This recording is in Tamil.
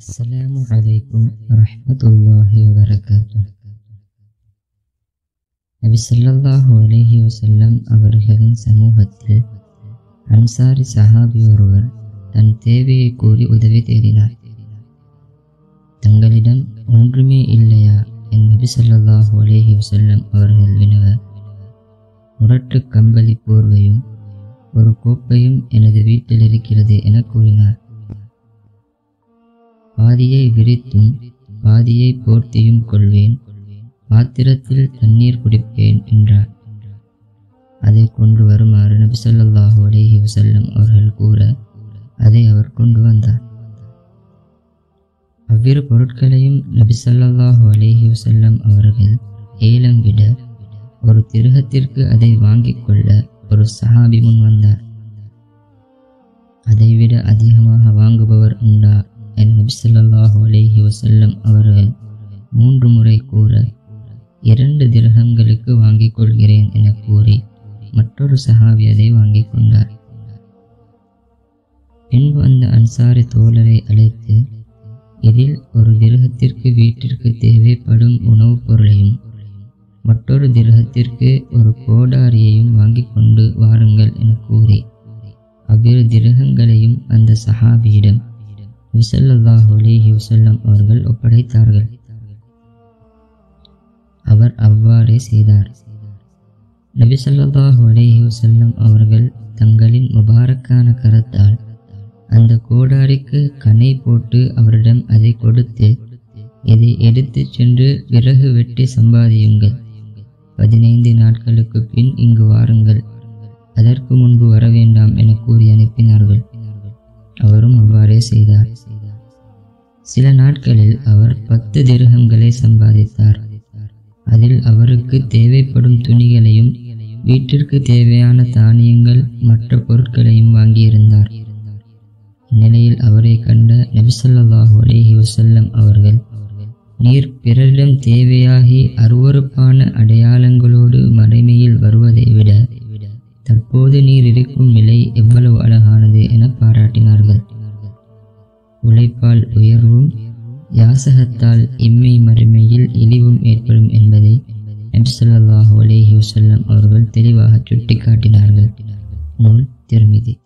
السلام عليكم ورحمة الله وبركاته நபி ஸல்லல்லாஹு அலைஹி வஸல்லம் அவர்களின் சமூகத்தில் அன்சாரி சஹாபி ஒருவர் தன் தேவையை கூறி உதவி தேடினார் தங்களிடம் ஒன்றுமே இல்லையா என் நபி ஸல்லல்லாஹு அலைஹி வஸல்லம் அவர்கள் வினவ முரட்டு கம்பளி போர்வையும் ஒரு கோப்பையும் எனது வீட்டில் இருக்கிறது என கூறினார் பாதியை விரித்தும் பாதியை போர்த்தியும் கொள்வேன் பாத்திரத்தில் தண்ணீர் குடிப்பேன் என்றார் அதை கொண்டு வருமாறு நபி ஸல்லல்லாஹு அலைஹி வஸல்லம் அவர்கள் கூற அதை அவர் கொண்டு வந்தார் அவ்விரு பொருட்களையும் நபி ஸல்லல்லாஹு அலைஹி வஸல்லம் அவர்கள் ஏலம் விட ஒரு திருகத்திற்கு அதை வாங்கிக் கொள்ள ஒரு சஹாபி முன் வந்தார் அதைவிட அதிகமாக வாங்குபவர் உண்டா என் நபி ஸல்லல்லாஹு அலைஹி வஸல்லம் அவர்கள் மூன்று முறை கூற இரண்டு திரகங்களுக்கு வாங்கிக் கொள்கிறேன் என கூறி மற்றொரு சஹாபி அதை வாங்கிக் கொண்டார் பின் வந்த அன்சாரி தோழரை அழைத்து இதில் ஒரு திரகத்திற்கு வீட்டிற்கு தேவைப்படும் உணவுப் பொருளையும் மற்றொரு திரகத்திற்கு ஒரு கோடாரியையும் வாங்கிக் கொண்டு வாருங்கள் என கூறி அவ்விரு திரகங்களையும் அந்த சஹாபியிடம் விசல்லாஹு அலேஹி வசல்லம் அவர்கள் ஒப்படைத்தார்கள் அவர் அவ்வாறே செய்தார் நபி ஸல்லல்லாஹு அலைஹி வஸல்லம் அவர்கள் தங்களின் முபாரக்கான கரத்தால் அந்த கோடாரிக்கு கனை போட்டு அவரிடம் அதை கொடுத்து இதை எடுத்துச் சென்று விறகு வெட்டி சம்பாதியுங்கள் பதினைந்து நாட்களுக்கு பின் இங்கு வாருங்கள் அதற்கு முன்பு வர வேண்டாம் என கூறி அனுப்பினார்கள் அவரும் அவ்வாறே செய்தார் சில நாட்களில் அவர் பத்து திருகங்களை சம்பாதித்தார் அதில் அவருக்கு தேவைப்படும் துணிகளையும் வீட்டிற்கு தேவையான தானியங்கள் மற்ற பொருட்களையும் வாங்கியிருந்தார் இந்நிலையில் அவரை கண்ட நபிசல்லாஹு அலேஹி வசல்லம் அவர்கள் நீர் பிறரிடம் தேவையாகி அருவறுப்பான அடையாளங்களோடு மறைமையில் வருவதை விட தற்போது நீர் இருக்கும் நிலை எவ்வளவு அழகானது என பாராட்டினார்கள் உழைப்பால் உயர்வும் யாசகத்தால் இம்மை மறுமையில் இழிவும் ஏற்படும் என்பதை நபிசல்லாஹு அலேஹி வசல்லம் அவர்கள் தெளிவாக சுட்டிக்காட்டினார்கள் நூல் திருமிதி